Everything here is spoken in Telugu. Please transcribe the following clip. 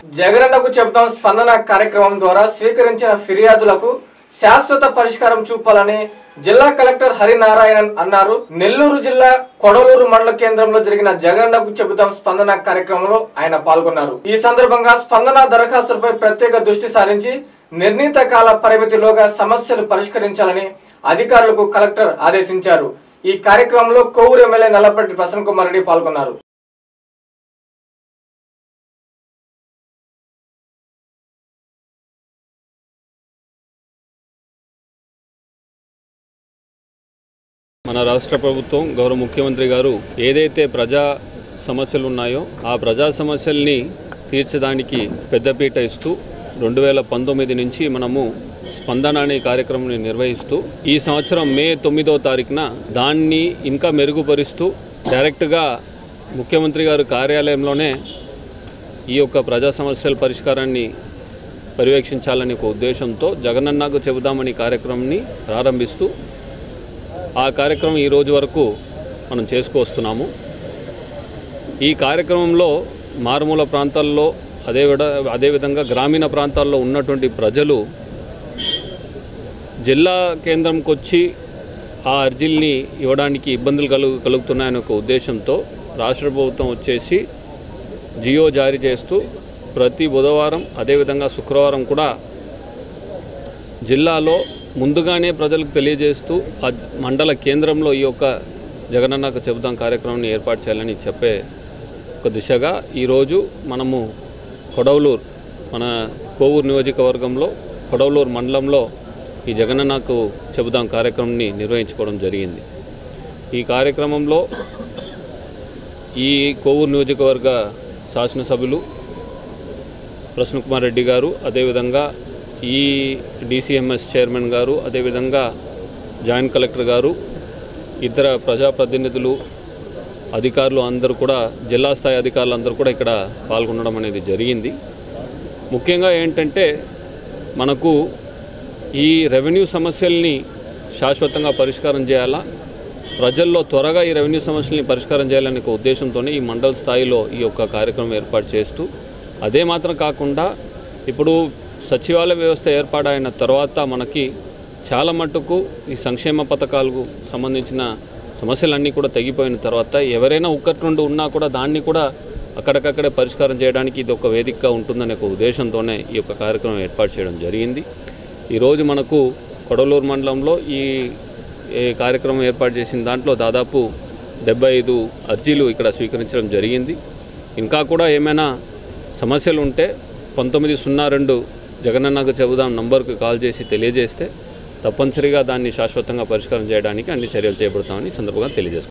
జగనన్నకు చెబుతాం స్పందన కార్యక్రమం ద్వారా స్వీకరించిన ఫిర్యాదులకు శాశ్వత పరిష్కారం చూపాలని జిల్లా కలెక్టర్ హరినారాయణన్ అన్నారు నెల్లూరు జిల్లా కొడలూరు మండల కేంద్రంలో జరిగిన జగనన్నకు చెబుతాం స్పందన కార్యక్రమంలో ఆయన పాల్గొన్నారు ఈ సందర్భంగా స్పందన దరఖాస్తులపై ప్రత్యేక దృష్టి సారించి నిర్ణీత కాల పరిమితిలోగా సమస్యలు పరిష్కరించాలని అధికారులకు కలెక్టర్ ఆదేశించారు ఈ కార్యక్రమంలో కోవూరు ఎమ్మెల్యే నల్లపరెడ్డి ప్రసన్న కుమార్ రెడ్డి పాల్గొన్నారు మన రాష్ట్ర ప్రభుత్వం గౌరవ ముఖ్యమంత్రి గారు ఏదైతే ప్రజా సమస్యలు ఉన్నాయో ఆ ప్రజా సమస్యల్ని తీర్చడానికి పెద్దపీట ఇస్తూ రెండు వేల పంతొమ్మిది నుంచి మనము స్పందన అనే కార్యక్రమం నిర్వహిస్తూ ఈ సంవత్సరం మే తొమ్మిదో తారీఖున దాన్ని ఇంకా మెరుగుపరుస్తూ డైరెక్ట్గా ముఖ్యమంత్రి గారు కార్యాలయంలోనే ఈ యొక్క ప్రజా సమస్యల పరిష్కారాన్ని పర్యవేక్షించాలనే ఒక ఉద్దేశంతో జగనన్నకు చెబుదామని కార్యక్రమాన్ని ప్రారంభిస్తూ ఆ కార్యక్రమం ఈ రోజు వరకు మనం చేసుకొస్తున్నాము ఈ కార్యక్రమంలో మారుమూల ప్రాంతాల్లో అదే విడ అదేవిధంగా గ్రామీణ ప్రాంతాల్లో ఉన్నటువంటి ప్రజలు జిల్లా కేంద్రంకి వచ్చి ఆ అర్జీల్ని ఇవ్వడానికి ఇబ్బందులు కలుగు కలుగుతున్నాయనే ఒక ఉద్దేశంతో రాష్ట్ర ప్రభుత్వం వచ్చేసి జియో జారీ చేస్తూ ప్రతి బుధవారం అదేవిధంగా శుక్రవారం కూడా జిల్లాలో ముందుగానే ప్రజలకు తెలియజేస్తూ ఆ జ- మండల కేంద్రంలో ఈ యొక్క జగనన్నకు చెబుదాం కార్యక్రమాన్ని ఏర్పాటు చేయాలని చెప్పే ఒక దిశగా ఈరోజు మనము కొడవలూరు మన కోవూరు నియోజకవర్గంలో కొడవలూరు మండలంలో ఈ జగనన్నకు చెబుదాం కార్యక్రమాన్ని నిర్వహించుకోవడం జరిగింది ఈ కార్యక్రమంలో ఈ కోవూరు నియోజకవర్గ శాసనసభ్యులు ప్రసన్న కుమార్ రెడ్డి గారు అదేవిధంగా ఈ డిసిఎంఎస్ చైర్మన్ గారు అదేవిధంగా జాయింట్ కలెక్టర్ గారు ఇతర ప్రజాప్రతినిధులు అధికారులు అందరూ కూడా జిల్లా స్థాయి అధికారులు అందరూ కూడా ఇక్కడ పాల్గొనడం అనేది జరిగింది ముఖ్యంగా ఏంటంటే మనకు ఈ రెవెన్యూ సమస్యల్ని శాశ్వతంగా పరిష్కారం చేయాలా ప్రజల్లో త్వరగా ఈ రెవెన్యూ సమస్యల్ని పరిష్కారం చేయాలనే ఒక ఉద్దేశంతోనే ఈ మండల స్థాయిలో ఈ యొక్క కార్యక్రమం ఏర్పాటు చేస్తూ అదే మాత్రం కాకుండా ఇప్పుడు సచివాలయ వ్యవస్థ ఏర్పాటైన తర్వాత మనకి చాలా మట్టుకు ఈ సంక్షేమ పథకాలకు సంబంధించిన సమస్యలన్నీ కూడా తగ్గిపోయిన తర్వాత ఎవరైనా ఒక్కటి రెండు ఉన్నా కూడా దాన్ని కూడా అక్కడికక్కడే పరిష్కారం చేయడానికి ఇది ఒక వేదికగా ఉంటుందనే ఒక ఉద్దేశంతోనే ఈ యొక్క కార్యక్రమం ఏర్పాటు చేయడం జరిగింది ఈరోజు మనకు కొడలూరు మండలంలో ఈ ఈ కార్యక్రమం ఏర్పాటు చేసిన దాంట్లో దాదాపు డెబ్బై ఐదు అర్జీలు ఇక్కడ స్వీకరించడం జరిగింది ఇంకా కూడా ఏమైనా సమస్యలు ఉంటే పంతొమ్మిది సున్నా రెండు జగనన్నకు చెబుదాం నంబర్కు కాల్ చేసి తెలియజేస్తే తప్పనిసరిగా దాన్ని శాశ్వతంగా పరిష్కారం చేయడానికి అన్ని చర్యలు చేపడతామని ఈ సందర్భంగా తెలియజేస్తాం